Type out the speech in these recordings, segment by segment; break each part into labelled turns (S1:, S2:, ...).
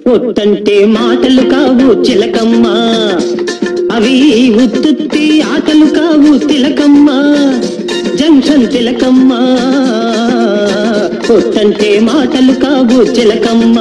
S1: ఒత్తంటే మాటలు కావు చిలకమ్మ అవి ఉత్తుత్తి ఆటలు కావు తిలకమ్మ జంక్షన్ తిలకమ్మ ఒత్తంటే మాటలు కావు చిలకమ్మ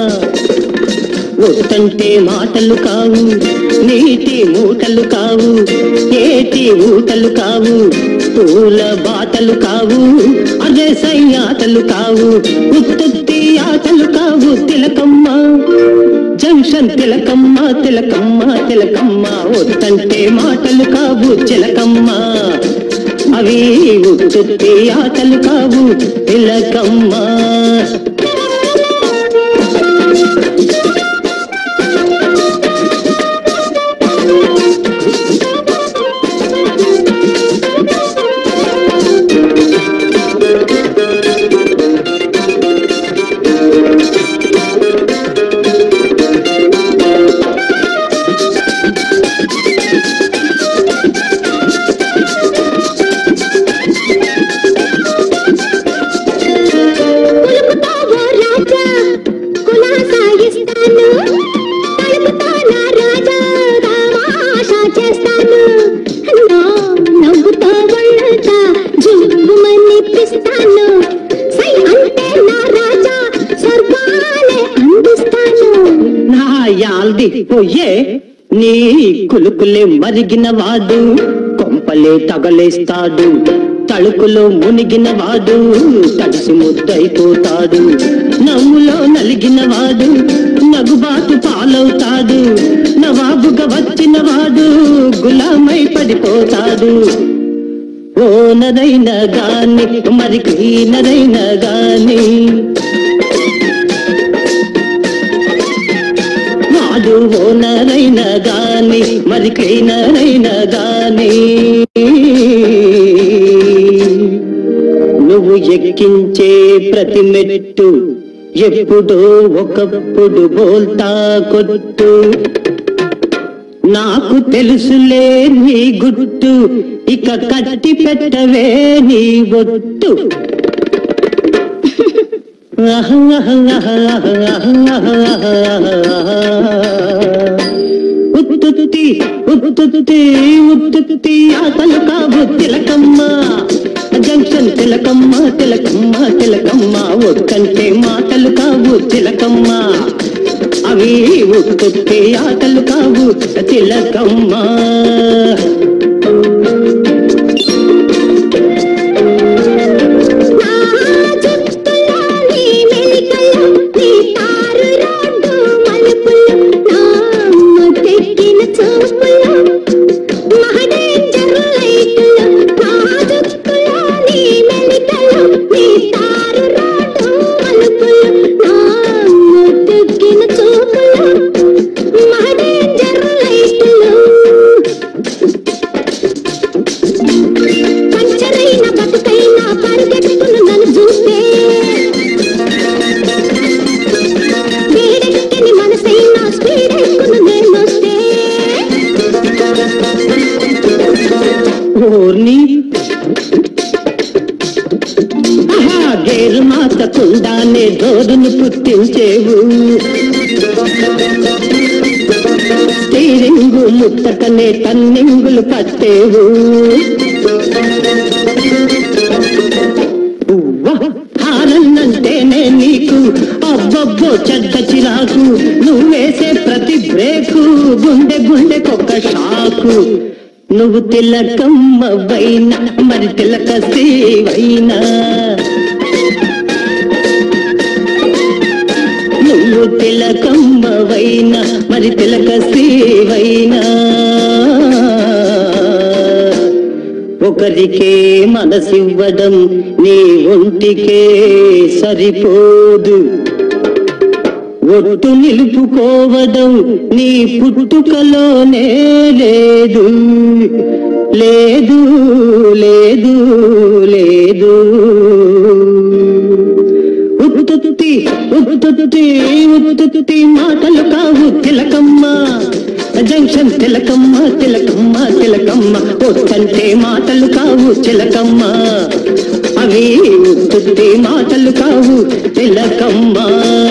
S1: ఒత్తంటే మాటలు కావు నీటి మూటలు కావు ఏటి ఊటలు కావు పూల బాటలు కావు అదే సయ్యాటలు కావు ఉత్తుత్తి ఆటలు కావు తిలకమ్మ జంక్షన్ తిలకమ్మ తిలకమ్మ తిలకమ్మ ఒత్తంటే మాటలు కావు చిలకమ్మ అవి ఉత్తుత్తి ఆటలు కావు తిలకమ్మ
S2: కులుకుతావో రాజా కులాసా ఇస్తాను తలుపుతా నా రాజా తమాషా చేస్తాను నా నవ్వుతో ఒళ్ళంతా జువ్వుమనిపిస్తాను సై అంటే నా రాజా స్వర్గాలే అందిస్తాను
S1: నా యాల్ది పోయే నీ కులుకులే మరిగిన వాడు కొంపలే తగలేస్తాడు తళుకులో మునిగిన వాడు తడిసి ముద్దైపోతాడు నవ్వులో నలిగిన వాడు నగుబాటు పాలవుతాడు నవాబుగా వచ్చిన వాడు గులామై పడిపోతాడు ఓనరైన గాని మరి క్లీనరైన గాని వాడు ఓనరైన గాని మరి క్లీనరైన గాని నువ్వు ఎక్కించే ప్రతి మెట్టు ఎప్పుడో ఒకప్పుడు బోల్తా కొట్టు నాకు తెలుసులే నీ గుట్టు ఇక కట్టి పెట్టవే నీ ఒట్టు ఉత్తుత్తి ఉత్తుత్తి ఉత్తుత్తి ఆటలు కావు తిలకమ్మ జంక్షన్ తిలకమ్మ తిలకమ్మ తిలకమ్మ ఒక్కంటే మాటలు కావు తిలకమ్మ అవి ఉత్తుత్తి ఆటలు కావు తిలకమ్మ
S2: నా చుట్టులో నీ మెలికలు నీ తారు రోడ్డు మలుపులు నా ముద్దెక్కిన చూపులు మహడేంజర్ లైట్లు నా చుట్టులో నీ మెలికలు నీ తారు రోడ్డు మలుపులు నా ముద్దెక్కిన చూపులు మహడేంజర్ లైట్లు పంచరైన బతుకైన పరిగెట్టుకును నన్ను చూస్తే వేడెక్కని మనసైన స్పీడ్ ఎక్కును నేను వస్తే
S1: ఓర్ని ఆహా, గేరు మాతకుండానే జోరును పుట్టించేవు స్టీరింగు ముత్తకనే టన్నింగులు పట్టేవు ఉవ్వ, హారన్నంటేనే నీకు అబ్బబ్బో చెడ్డ చిరాకు నువ్వేసే ప్రతి బ్రేకు గుండె గుండెకొక్క షాకు నువ్వు తిలకమ్మవైనా మరి తిలక సేవైనా నువ్వు తిలకమ్మవైనా మరి తిలక సేవైనా ఒకరికే మనసివ్వడం నీ ఒంటికే సరిపోదు ఒట్టు నిలుపుకోవడం నీ పుట్టుకలోనే లేదు లేదు లేదు లేదు ఉత్తుత్తి ఉత్తుత్తి ఉత్తుత్తి మాటలు కావు తిలకమ్మ జంక్షన్ తిలకమ్మ తిలకమ్మ తిలకమ్మ ఒట్టంటే మాటలు కావు చిలకమ్మ అవి ఉత్తుత్తి మాటలు కావు తిలకమ్మ